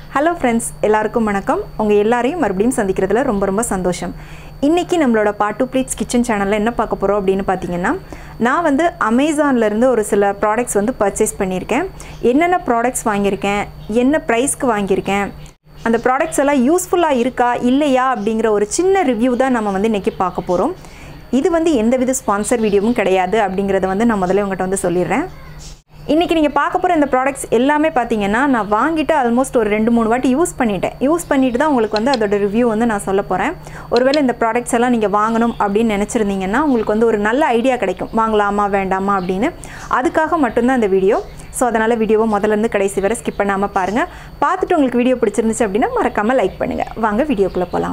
hello friends எல்லாருக்கும் வணக்கம் உங்கள் எல்லாரையும் மறுபடியும் சந்திக்கிறதுல ரொம்ப ரொம்ப சந்தோஷம் இன்றைக்கி நம்மளோட பாட்டு ப்ளீட்ஸ் கிச்சன் சேனலில் என்ன பார்க்க போகிறோம் அப்படின்னு பார்த்தீங்கன்னா நான் வந்து அமேசான்லேருந்து ஒரு சில ப்ராடக்ட்ஸ் வந்து பர்ச்சேஸ் பண்ணியிருக்கேன் என்னென்ன ப்ராடக்ட்ஸ் வாங்கியிருக்கேன் என்ன ப்ரைஸ்க்கு வாங்கியிருக்கேன் அந்த ப்ராடக்ட்ஸ் எல்லாம் யூஸ்ஃபுல்லாக இருக்கா இல்லையா அப்படிங்கிற ஒரு சின்ன ரிவ்யூ தான் நம்ம வந்து இன்றைக்கி பார்க்க போகிறோம் இது வந்து எந்தவித ஸ்பான்சர் வீடியோவும் கிடையாது அப்படிங்கிறத வந்து நான் முதல்ல உங்கள்கிட்ட வந்து சொல்லிடுறேன் இன்றைக்கி நீங்கள் பார்க்க போகிற இந்த ப்ராடக்ட்ஸ் எல்லாமே பார்த்தீங்கன்னா நான் வாங்கிட்டு ஆல்மோஸ்ட் ஒரு ரெண்டு மூணு வாட்டி யூஸ் பண்ணிட்டேன் யூஸ் பண்ணிட்டு தான் உங்களுக்கு வந்து அதோட ரிவ்யூ வந்து நான் சொல்ல போகிறேன் ஒருவேளை இந்த ப்ராடக்ட்ஸ் எல்லாம் நீங்கள் வாங்கணும் அப்படின்னு நினச்சிருந்தீங்கன்னா உங்களுக்கு வந்து ஒரு நல்ல ஐடியா கிடைக்கும் வாங்கலாமா வேண்டாமா அப்படின்னு அதுக்காக மட்டும்தான் இந்த வீடியோ ஸோ அதனால் வீடியோவை முதல்லேருந்து கடைசி வரை ஸ்கிப் பண்ணாமல் பாருங்கள் பார்த்துட்டு உங்களுக்கு வீடியோ பிடிச்சிருந்துச்சு அப்படின்னா மறக்காமல் லைக் பண்ணுங்கள் வாங்க வீடியோக்குள்ளே போகலாம்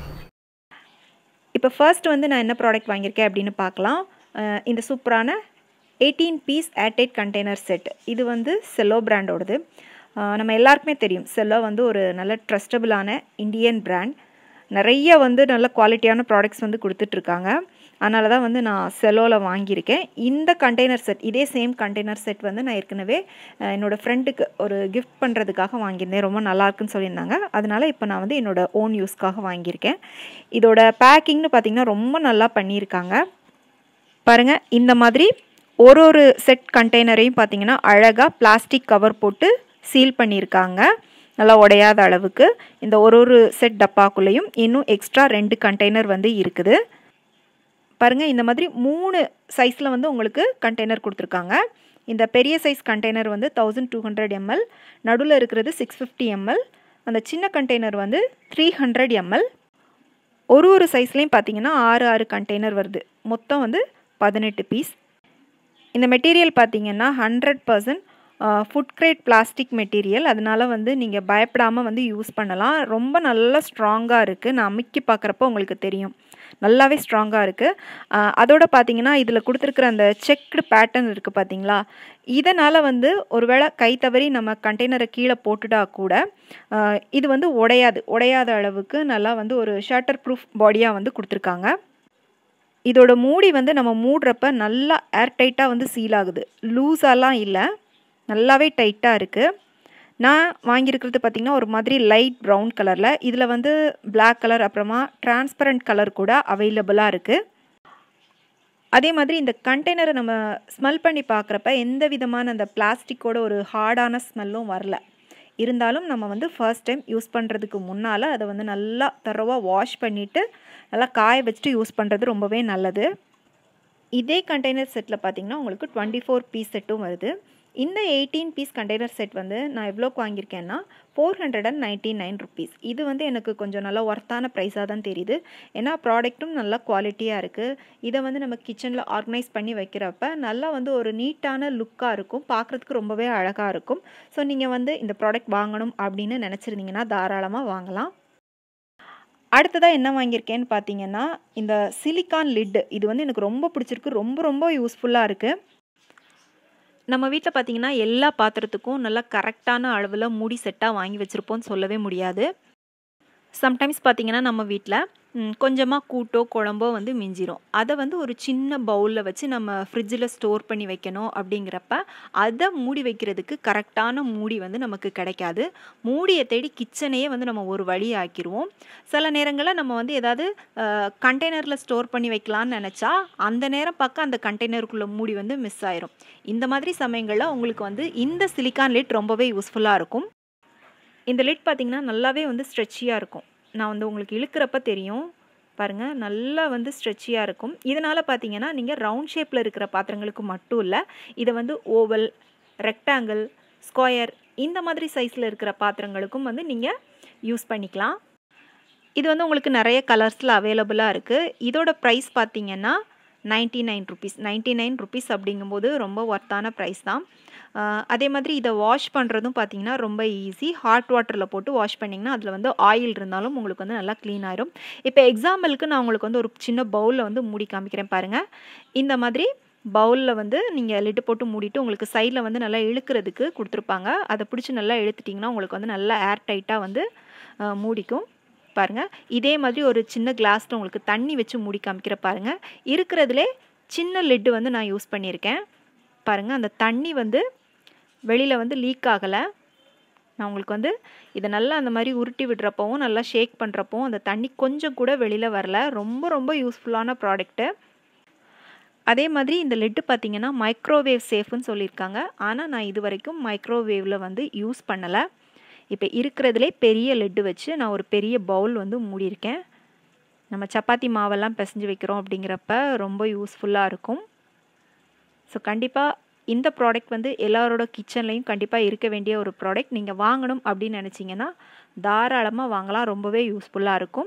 இப்போ ஃபர்ஸ்ட் வந்து நான் என்ன ப்ராடக்ட் வாங்கியிருக்கேன் அப்படின்னு பார்க்கலாம் அஹ் இந்த சூப்பரான eighteen piece airtight container set இது வந்து செல்லோ பிராண்டோடது அஹ் நம்ம எல்லாருக்குமே தெரியும் செல்லோ வந்து ஒரு நல்ல ட்ரஸ்டபுளான இந்தியன் பிராண்ட் நிறைய வந்து நல்ல குவாலிட்டியான ப்ராடக்ட்ஸ் வந்து கொடுத்துட்ருக்காங்க அதனால தான் வந்து நான் செல்லோவில் வாங்கியிருக்கேன் இந்த கண்டெய்னர் செட் இதே சேம் கண்டெய்னர் செட் வந்து நான் ஏற்கனவே அஹ் என்னோடய ஃப்ரெண்டுக்கு ஒரு கிஃப்ட் பண்ணுறதுக்காக வாங்கியிருந்தேன் ரொம்ப நல்லா இருக்குன்னு சொல்லியிருந்தாங்க அதனால் இப்போ நான் வந்து என்னோடய ஓன் யூஸ்க்காக வாங்கியிருக்கேன் இதோட பேக்கிங்னு பார்த்திங்கன்னா ரொம்ப நல்லா பண்ணியிருக்காங்க பாருங்கள் இந்த மாதிரி ஒரு ஒரு செட் கண்டெய்னரையும் பார்த்தீங்கன்னா அழகாக பிளாஸ்டிக் கவர் போட்டு சீல் பண்ணியிருக்காங்க நல்லா உடையாத அளவுக்கு இந்த ஒரு ஒரு செட் டப்பாக்குள்ளேயும் இன்னும் எக்ஸ்ட்ரா ரெண்டு கண்டெய்னர் வந்து இருக்குது பாருங்கள் இந்த மாதிரி மூணு சைஸில் வந்து உங்களுக்கு கண்டெய்னர் கொடுத்துருக்காங்க இந்த பெரிய சைஸ் கண்டெய்னர் வந்து தௌசண்ட் டூ ஹண்ட்ரட் எம்எல் நடுவில் இருக்கிறது சிக்ஸ் ஃபிஃப்டி எம்எல் அந்த சின்ன கண்டெய்னர் வந்து த்ரீ ஹண்ட்ரட் எம்எல் ஒரு ஒரு சைஸ்லேயும் பார்த்தீங்கன்னா ஆறு ஆறு கண்டெய்னர் வருது மொத்தம் வந்து பதினெட்டு பீஸ் இந்த மெட்டீரியல் பார்த்தீங்கன்னா hundred percent food grade plastic material அதனால் வந்து நீங்கள் பயப்படாமல் வந்து யூஸ் பண்ணலாம் ரொம்ப நல்லா ஸ்ட்ராங்காக இருக்குது நான் அமுக்கி பார்க்குறப்போ உங்களுக்கு தெரியும் நல்லாவே ஸ்ட்ராங்காக இருக்குது அதோட பார்த்தீங்கன்னா இதில் கொடுத்துருக்குற அந்த செக்டு பேட்டர்ன் இருக்குது பார்த்தீங்களா இதனால் வந்து ஒருவேளை கை தவறி நம்ம கண்டெய்னரை கீழே போட்டுட்டா கூட ஆஹ் இது வந்து உடையாது உடையாத அளவுக்கு நல்லா வந்து ஒரு ஷட்டர் ப்ரூஃப் பாடியாக வந்து கொடுத்துருக்காங்க இதோட மூடி வந்து நம்ம மூடுறப்ப நல்லா ஏர் டைட்டாக வந்து சீல் ஆகுது லூஸாலாம் இல்லை நல்லாவே டைட்டாக இருக்குது நான் வாங்கியிருக்கிறது பார்த்திங்கன்னா ஒரு மாதிரி லைட் ப்ரௌன் கலரில் இதில் வந்து Black கலர் அப்புறமா டிரான்ஸ்பரண்ட் கலர் கூட அவைலபிளாக இருக்குது அதே மாதிரி இந்த கண்டெய்னரை நம்ம ஸ்மெல் பண்ணி பார்க்குறப்ப எந்த விதமான அந்த பிளாஸ்டிக்கோட ஒரு ஹார்டான ஸ்மெல்லும் வரல இருந்தாலும் நம்ம வந்து ஃபர்ஸ்ட் டைம் யூஸ் பண்ணுறதுக்கு முன்னால் அதை வந்து நல்லா தரவாக வாஷ் பண்ணிவிட்டு நல்லா காய வச்சுட்டு யூஸ் பண்ணுறது ரொம்பவே நல்லது இதே கண்டெய்னர் செட்டில் பார்த்தீங்கன்னா உங்களுக்கு டுவெண்ட்டி ஃபோர் பீஸ் செட்டும் வருது இந்த எயிட்டீன் பீஸ் கண்டெய்னர் செட் வந்து நான் எவ்வளோக்கு வாங்கியிருக்கேன்னா four hundred and ninety nine rupees இது வந்து எனக்கு கொஞ்சம் நல்லா ஒர்த்தான ப்ரைஸாக தான் தெரியுது ஏன்னா ப்ராடக்ட்டும் நல்லா குவாலிட்டியாக இருக்குது இதை வந்து நம்ம கிச்சனில் ஆர்கனைஸ் பண்ணி வைக்கிறப்ப நல்லா வந்து ஒரு நீட்டான லுக்காக இருக்கும் பார்க்குறதுக்கு ரொம்பவே அழகாக இருக்கும் ஸோ நீங்கள் வந்து இந்த ப்ராடக்ட் வாங்கணும் அப்படின்னு நினச்சிருந்தீங்கன்னா தாராளமாக வாங்கலாம் அடுத்ததாக என்ன வாங்கியிருக்கேன்னு பார்த்தீங்கன்னா இந்த சிலிக்கான் லிட்டு இது வந்து எனக்கு ரொம்ப பிடிச்சிருக்கு ரொம்ப ரொம்ப யூஸ்ஃபுல்லாக இருக்குது நம்ம வீட்டில் பார்த்தீங்கன்னா எல்லா பாத்திரத்துக்கும் நல்லா கரெக்டான அளவில் மூடி செட்டாக வாங்கி வச்சுருப்போம்னு சொல்லவே முடியாது சம்டைம்ஸ் பார்த்தீங்கன்னா நம்ம வீட்டில் கொஞ்சமாக கூட்டோ குழம்போ வந்து மிஞ்சிரும் அதை வந்து ஒரு சின்ன பவுலில் வச்சு நம்ம ஃப்ரிட்ஜில் ஸ்டோர் பண்ணி வைக்கணும் அப்படிங்கிறப்ப அதை மூடி வைக்கிறதுக்கு கரெக்டான மூடி வந்து நமக்கு கிடைக்காது மூடியை தேடி கிச்சனையே வந்து நம்ம ஒரு வழி ஆக்கிடுவோம் சில நேரங்களில் நம்ம வந்து ஏதாவது கண்டெய்னரில் ஸ்டோர் பண்ணி வைக்கலான்னு நினச்சா அந்த நேரம் பார்க்க அந்த கண்டெய்னருக்குள்ளே மூடி வந்து மிஸ் ஆயிரும் இந்த மாதிரி சமயங்களில் உங்களுக்கு வந்து இந்த சிலிக்கான் லிட் ரொம்பவே யூஸ்ஃபுல்லாக இருக்கும் இந்த லிட் பார்த்திங்கன்னா நல்லாவே வந்து ஸ்ட்ரெச்சியாக இருக்கும் நான் வந்து உங்களுக்கு இழுக்கிறப்ப தெரியும் பாருங்கள் நல்லா வந்து ஸ்ட்ரெச்சியாக இருக்கும் இதனால் பார்த்தீங்கன்னா நீங்கள் ரவுண்ட் ஷேப்பில் இருக்கிற பாத்திரங்களுக்கு மட்டும் இல்லை இதை வந்து ஓவல் ரெக்டாங்கிள் ஸ்கொயர் இந்த மாதிரி சைஸில் இருக்கிற பாத்திரங்களுக்கும் வந்து நீங்கள் யூஸ் பண்ணிக்கலாம் இது வந்து உங்களுக்கு நிறைய கலர்ஸில் அவைலபிளாக இருக்குது இதோட ப்ரைஸ் பார்த்தீங்கன்னா ninety nine rupees ninety nine rupees அப்படிங்கும்போது ரொம்ப ஒர்த்தான ப்ரைஸ் தான் அதே மாதிரி இதை வாஷ் பண்ணுறதும் பார்த்தீங்கன்னா ரொம்ப ஈஸி ஹாட் வாட்டரில் போட்டு வாஷ் பண்ணிங்கன்னா அதில் வந்து ஆயில் இருந்தாலும் உங்களுக்கு வந்து நல்லா க்ளீன் ஆயிரும் இப்போ எக்ஸாம்பிளுக்கு நான் உங்களுக்கு வந்து ஒரு சின்ன பவுலில் வந்து மூடி காமிக்கிறேன் பாருங்கள் இந்த மாதிரி பவுலில் வந்து நீங்கள் லிட்டு போட்டு மூடிட்டு உங்களுக்கு சைடில் வந்து நல்லா இழுக்கிறதுக்கு கொடுத்துருப்பாங்க அதை பிடிச்சி நல்லா இழுத்துட்டிங்கன்னா உங்களுக்கு வந்து நல்லா ஏர் டைட்டாக வந்து மூடிக்கும் பாருங்கள் இதே மாதிரி ஒரு சின்ன கிளாஸில் உங்களுக்கு தண்ணி வச்சு மூடி காமிக்கிற பாருங்கள் இருக்கிறதுலே சின்ன லிட்டு வந்து நான் யூஸ் பண்ணியிருக்கேன் பாருங்கள் அந்த தண்ணி வந்து வெளியில் வந்து லீக் ஆகலை நான் உங்களுக்கு வந்து இதை நல்லா அந்த மாதிரி உருட்டி விடுறப்பவும் நல்லா ஷேக் பண்ணுறப்பவும் அந்த தண்ணி கொஞ்சம் கூட வெளியில் வரல ரொம்ப ரொம்ப யூஸ்ஃபுல்லான ப்ராடக்ட்டு அதே மாதிரி இந்த லெட்டு பார்த்தீங்கன்னா மைக்ரோவேவ் சேஃப்னு சொல்லியிருக்காங்க ஆனால் நான் இது வரைக்கும் மைக்ரோவேவில் வந்து யூஸ் பண்ணலை இப்போ இருக்கிறதுலே பெரிய லெட்டு வச்சு நான் ஒரு பெரிய பவுல் வந்து மூடியிருக்கேன் நம்ம சப்பாத்தி மாவெல்லாம் பிசைஞ்சு வைக்கிறோம் அப்படிங்கிறப்ப ரொம்ப யூஸ்ஃபுல்லாக இருக்கும் ஸோ கண்டிப்பாக இந்த ப்ராடக்ட் வந்து எல்லாரோட கிச்சன்லேயும் கண்டிப்பாக இருக்க வேண்டிய ஒரு ப்ராடக்ட் நீங்கள் வாங்கணும் அப்படின்னு நினச்சிங்கன்னா தாராளமாக வாங்கலாம் ரொம்பவே யூஸ்ஃபுல்லாக இருக்கும்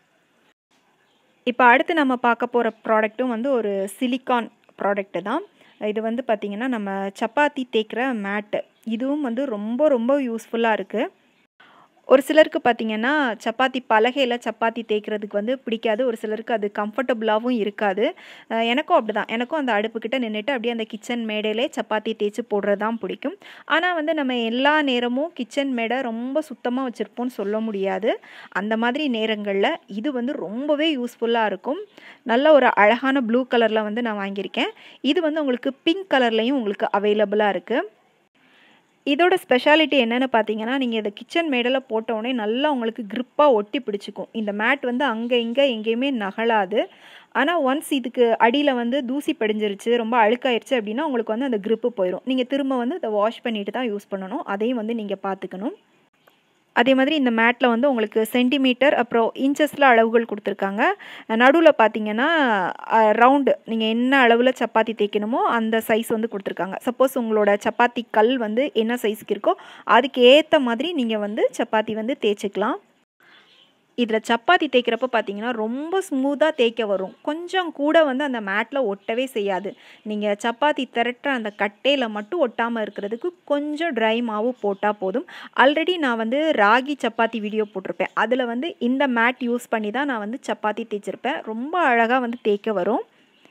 இப்போ அடுத்து நம்ம பார்க்க போகிற ப்ராடக்ட்டும் வந்து ஒரு சிலிக்கான் ப்ராடக்ட்டு தான் இது வந்து பார்த்திங்கன்னா நம்ம சப்பாத்தி தேய்க்கிற மேட்டு இதுவும் வந்து ரொம்ப ரொம்ப யூஸ்ஃபுல்லாக இருக்குது ஒரு சிலருக்கு பார்த்திங்கன்னா சப்பாத்தி பலகையில் சப்பாத்தி தேய்க்கிறதுக்கு வந்து பிடிக்காது ஒரு சிலருக்கு அது கம்ஃபர்டபுளாகவும் இருக்காது எனக்கும் அப்படி தான் எனக்கும் அந்த அடுப்புக்கிட்ட நின்றுட்டு அப்படியே அந்த கிச்சன் மேடையிலே சப்பாத்தி தேய்ச்சி போடுறது தான் பிடிக்கும் ஆனால் வந்து நம்ம எல்லா நேரமும் கிச்சன் மேடை ரொம்ப சுத்தமாக வச்சுருப்போம்னு சொல்ல முடியாது அந்த மாதிரி நேரங்களில் இது வந்து ரொம்பவே யூஸ்ஃபுல்லாக இருக்கும் நல்ல ஒரு அழகான ப்ளூ கலரில் வந்து நான் வாங்கியிருக்கேன் இது வந்து உங்களுக்கு பிங்க் கலர்லேயும் உங்களுக்கு அவைலபிளாக இருக்குது இதோட ஸ்பெஷாலிட்டி என்னென்னு பார்த்தீங்கன்னா நீங்கள் இதை கிச்சன் மேடில் போட்டோடனே நல்லா உங்களுக்கு க்ரிப்பாக ஒட்டி பிடிச்சிக்கும் இந்த மேட் வந்து அங்கே இங்கே எங்கேயுமே நகலாது ஆனால் ஒன்ஸ் இதுக்கு அடியில் வந்து தூசி படிஞ்சிருச்சு ரொம்ப அழுக்காயிருச்சு அப்படின்னா உங்களுக்கு வந்து அந்த க்ரிப்பு போயிடும் நீங்கள் திரும்ப வந்து அதை வாஷ் பண்ணிட்டு தான் யூஸ் பண்ணணும் அதையும் வந்து நீங்கள் பார்த்துக்கணும் அதே மாதிரி இந்த மேட்டில் வந்து உங்களுக்கு சென்டிமீட்டர் அப்புறம் இன்ச்சஸில் அளவுகள் கொடுத்துருக்காங்க நடுவில் பார்த்தீங்கன்னா ரவுண்டு நீங்கள் என்ன அளவில் சப்பாத்தி தேய்க்கணுமோ அந்த சைஸ் வந்து கொடுத்துருக்காங்க சப்போஸ் உங்களோட சப்பாத்தி கல் வந்து என்ன சைஸ்க்கு இருக்கோ அதுக்கு ஏற்ற மாதிரி நீங்கள் வந்து சப்பாத்தி வந்து தேய்ச்சிக்கலாம் இதில் சப்பாத்தி தேய்க்கிறப்ப பார்த்தீங்கன்னா ரொம்ப ஸ்மூத்தாக தேய்க்க வரும் கொஞ்சம் கூட வந்து அந்த மேட்டில் ஒட்டவே செய்யாது நீங்கள் சப்பாத்தி திரட்டுற அந்த கட்டையில் மட்டும் ஒட்டாமல் இருக்கிறதுக்கு கொஞ்சம் ட்ரை மாவு போட்டால் போதும் ஆல்ரெடி நான் வந்து ராகி சப்பாத்தி வீடியோ போட்டிருப்பேன் அதில் வந்து இந்த மேட் யூஸ் பண்ணி தான் நான் வந்து சப்பாத்தி தேய்ச்சிருப்பேன் ரொம்ப அழகாக வந்து தேய்க்க வரும்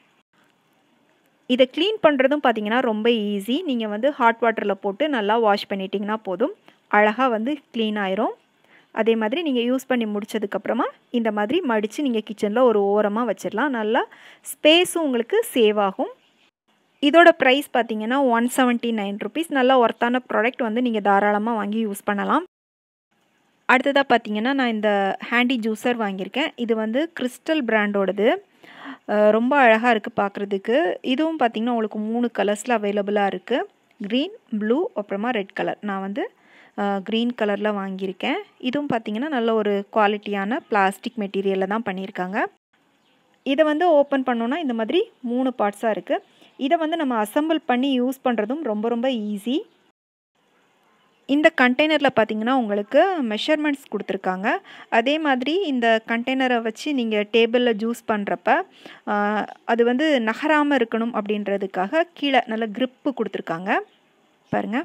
இதை க்ளீன் பண்ணுறதும் பார்த்தீங்கன்னா ரொம்ப ஈஸி நீங்கள் வந்து ஹாட் வாட்டரில் போட்டு நல்லா வாஷ் பண்ணிட்டீங்கன்னா போதும் அழகாக வந்து க்ளீன் ஆயிரும் அதே மாதிரி நீங்கள் யூஸ் பண்ணி முடித்ததுக்கப்புறமா இந்த மாதிரி மடித்து நீங்கள் கிச்சனில் ஒரு ஓரமாக வச்சிடலாம் நல்லா ஸ்பேஸும் உங்களுக்கு சேவ் ஆகும் இதோட ப்ரைஸ் பார்த்தீங்கன்னா ஒன் செவன்ட்டி நைன் ருபீஸ் நல்லா ஒர்த்தான ப்ராடக்ட் வந்து நீங்கள் தாராளமாக வாங்கி யூஸ் பண்ணலாம் அடுத்ததாக பார்த்தீங்கன்னா நான் இந்த ஹேண்டி ஜூஸர் வாங்கியிருக்கேன் இது வந்து கிறிஸ்டல் பிராண்டோடது ரொம்ப அழகாக இருக்குது பார்க்குறதுக்கு இதுவும் பார்த்திங்கன்னா உங்களுக்கு மூணு கலர்ஸில் அவைலபிளாக இருக்குது க்ரீன் ப்ளூ அப்புறமா ரெட் கலர் நான் வந்து க்ரீன் கலரில் வாங்கியிருக்கேன் இதுவும் பார்த்திங்கன்னா நல்ல ஒரு குவாலிட்டியான பிளாஸ்டிக் மெட்டீரியலில் தான் பண்ணியிருக்காங்க இதை வந்து ஓப்பன் பண்ணோன்னா இந்த மாதிரி மூணு பார்ட்ஸாக இருக்குது இதை வந்து நம்ம அசம்பிள் பண்ணி யூஸ் பண்ணுறதும் ரொம்ப ரொம்ப ஈஸி இந்த கண்டெய்னரில் பார்த்தீங்கன்னா உங்களுக்கு மெஷர்மெண்ட்ஸ் கொடுத்துருக்காங்க அதே மாதிரி இந்த கண்டெய்னரை வச்சு நீங்கள் டேபிளில் ஜூஸ் பண்ணுறப்ப அது வந்து நகராமல் இருக்கணும் அப்படின்றதுக்காக கீழே நல்ல க்ரிப்பு கொடுத்துருக்காங்க பாருங்கள்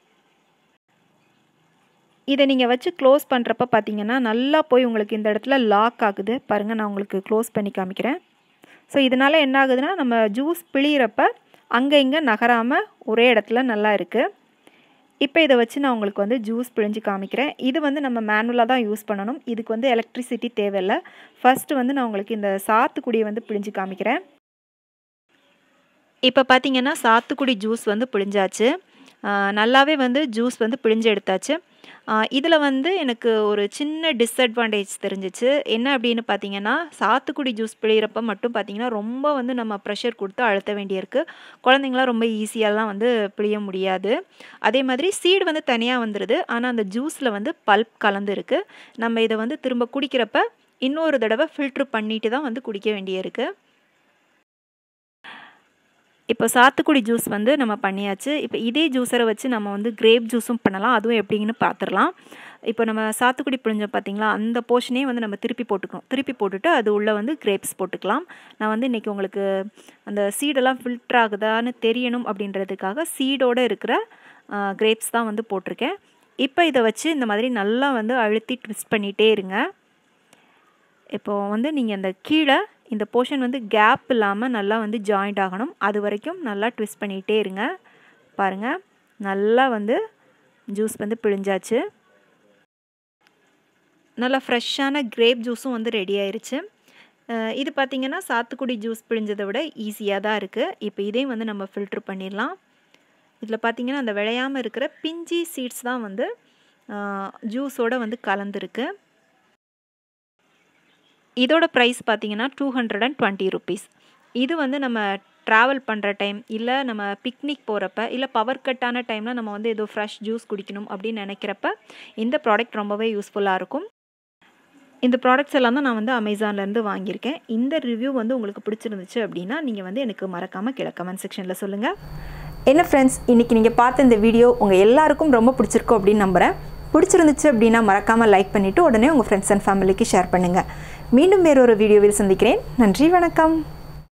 இதை நீங்கள் வச்சு க்ளோஸ் பண்ணுறப்ப பார்த்தீங்கன்னா நல்லா போய் உங்களுக்கு இந்த இடத்துல லாக் ஆகுது பாருங்கள் நான் உங்களுக்கு க்ளோஸ் பண்ணி காமிக்கிறேன் ஸோ இதனால் என்ன ஆகுதுன்னா நம்ம ஜூஸ் பிழியிறப்ப அங்கே இங்கே நகராமல் ஒரே இடத்துல நல்லா இருக்குது இப்போ இதை வச்சு நான் உங்களுக்கு வந்து ஜூஸ் பிழிஞ்சு காமிக்கிறேன் இது வந்து நம்ம மேனுவலாக தான் யூஸ் பண்ணணும் இதுக்கு வந்து எலக்ட்ரிசிட்டி தேவையில்லை ஃபஸ்ட்டு வந்து நான் உங்களுக்கு இந்த சாத்துக்குடியை வந்து பிழிஞ்சு காமிக்கிறேன் இப்போ பார்த்தீங்கன்னா சாத்துக்குடி ஜூஸ் வந்து பிழிஞ்சாச்சு நல்லாவே வந்து ஜூஸ் வந்து பிழிஞ்சு எடுத்தாச்சு இதில் வந்து எனக்கு ஒரு சின்ன டிஸ்அட்வான்டேஜ் தெரிஞ்சிச்சு என்ன அப்படின்னு பார்த்தீங்கன்னா சாத்துக்குடி ஜூஸ் பிழிகிறப்ப மட்டும் பார்த்தீங்கன்னா ரொம்ப வந்து நம்ம ப்ரெஷர் கொடுத்து அழுத்த வேண்டியிருக்கு குழந்தைங்களாம் ரொம்ப ஈஸியாலாம் வந்து பிழிய முடியாது அதே மாதிரி சீடு வந்து தனியாக வந்துடுது ஆனால் அந்த ஜூஸில் வந்து பல்ப் கலந்து இருக்குது நம்ம இதை வந்து திரும்ப குடிக்கிறப்ப இன்னொரு தடவை ஃபில்ட்ரு பண்ணிட்டு தான் வந்து குடிக்க வேண்டியிருக்கு இப்போ சாத்துக்குடி ஜூஸ் வந்து நம்ம பண்ணியாச்சு இப்போ இதே ஜூஸரை வச்சு நம்ம வந்து கிரேப் ஜூஸும் பண்ணலாம் அதுவும் எப்படின்னு பார்த்துடலாம் இப்போ நம்ம சாத்துக்குடி பிழிஞ்சோம் பார்த்தீங்களா அந்த போர்ஷனே வந்து நம்ம திருப்பி போட்டுக்கணும் திருப்பி போட்டுட்டு அது உள்ளே வந்து கிரேப்ஸ் போட்டுக்கலாம் நான் வந்து இன்றைக்கி உங்களுக்கு அந்த சீடெல்லாம் ஃபில்டர் ஆகுதான்னு தெரியணும் அப்படின்றதுக்காக சீடோடு இருக்கிற கிரேப்ஸ் தான் வந்து போட்டிருக்கேன் இப்போ இதை வச்சு இந்த மாதிரி நல்லா வந்து அழுத்தி ட்விஸ்ட் பண்ணிகிட்டே இருங்க இப்போது வந்து நீங்கள் அந்த கீழே இந்த போர்ஷன் வந்து கேப் இல்லாமல் நல்லா வந்து ஜாயிண்ட் ஆகணும் அது வரைக்கும் நல்லா ட்விஸ்ட் பண்ணிகிட்டே இருங்க பாருங்கள் நல்லா வந்து ஜூஸ் வந்து பிழிஞ்சாச்சு நல்லா ஃப்ரெஷ்ஷான கிரேப் ஜூஸும் வந்து ரெடி ஆயிருச்சு இது பார்த்திங்கன்னா சாத்துக்குடி ஜூஸ் பிழிஞ்சதை விட ஈஸியாக தான் இருக்குது இப்போ இதையும் வந்து நம்ம ஃபில்ட்ரு பண்ணிடலாம் இதில் பார்த்திங்கன்னா அந்த விளையாமல் இருக்கிற பிஞ்சி சீட்ஸ் தான் வந்து ஜூஸோடு வந்து கலந்துருக்கு இதோட ப்ரைஸ் பார்த்தீங்கன்னா two hundred and twenty rupees இது வந்து நம்ம ட்ராவல் பண்ணுற டைம் இல்லை நம்ம பிக்னிக் போகிறப்ப இல்லை பவர் கட்டான டைமில் நம்ம வந்து ஏதோ ஃப்ரெஷ் ஜூஸ் குடிக்கணும் அப்படின்னு நினைக்கிறப்ப இந்த ப்ராடக்ட் ரொம்பவே யூஸ்ஃபுல்லாக இருக்கும் இந்த ப்ராடக்ட்ஸ் எல்லாம் தான் நான் வந்து அமேசான்லேருந்து வாங்கியிருக்கேன் இந்த ரிவ்யூ வந்து உங்களுக்கு பிடிச்சிருந்துச்சு அப்படின்னா நீங்கள் வந்து எனக்கு மறக்காமல் கீழே கமெண்ட் செக்ஷனில் சொல்லுங்கள் என்ன ஃப்ரெண்ட்ஸ் இன்றைக்கி நீங்கள் பார்த்த இந்த வீடியோ உங்கள் எல்லாருக்கும் ரொம்ப பிடிச்சிருக்கும் அப்படின்னு நம்புகிறேன் பிடிச்சிருந்துச்சு அப்படின்னா மறக்காமல் லைக் பண்ணிவிட்டு உடனே உங்கள் ஃப்ரெண்ட்ஸ் அண்ட் ஃபேமிலிக்கு ஷேர் பண்ணுங்கள் மீண்டும் வேறொரு வீடியோவில் சந்திக்கிறேன் நன்றி வணக்கம்